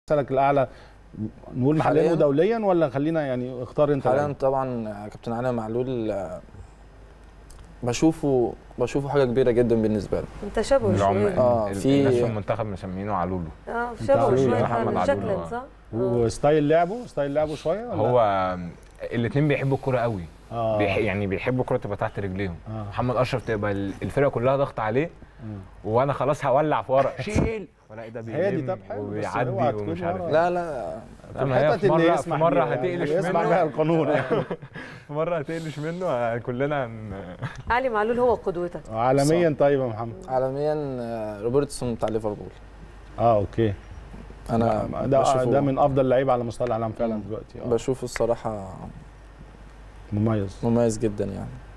مثلك الاعلى نقول محليا حالياً؟ ودوليا ولا خلينا يعني اختار انت حاليا الأول. طبعا كابتن علي معلول آه، بشوفه بشوفه حاجه كبيره جدا بالنسبه له انت شبهه العم... شويه آه، ال- في- الناس في المنتخب مسمينه علولو اه شبهه علي شويه محمد فعلا عبد شكلا الله. صح؟ آه. وستايل لعبه ستايل لعبه شويه ولا؟ هو الاثنين بيحبوا الكوره قوي آه. بيح... يعني بيحبوا الكوره تبقى تحت رجليهم آه. محمد اشرف تبقى ال- الفرقه كلها ضغط عليه وانا خلاص هولع في ورق شيل والاقي ده هي دي بيلم طب حلو، بس وبيعدي اوعى تكون ومش عارف ورا. ايه لا لا لا، ما هي الحتت في اللي مره في يسمح مره بيها، هتقلش اللي يسمح منه بيها القانون يعني. في مره هتقلش منه آه، كلنا هن- علي معلول هو قدوتك عالميا طيب يا محمد عالميا آه، روبرتسون بتاع ليفربول اه اوكي انا ده بشوفه ده من افضل اللعيبه على مستوى العالم فعلا دلوقتي اه بشوفه الصراحه مميز مميز جدا يعني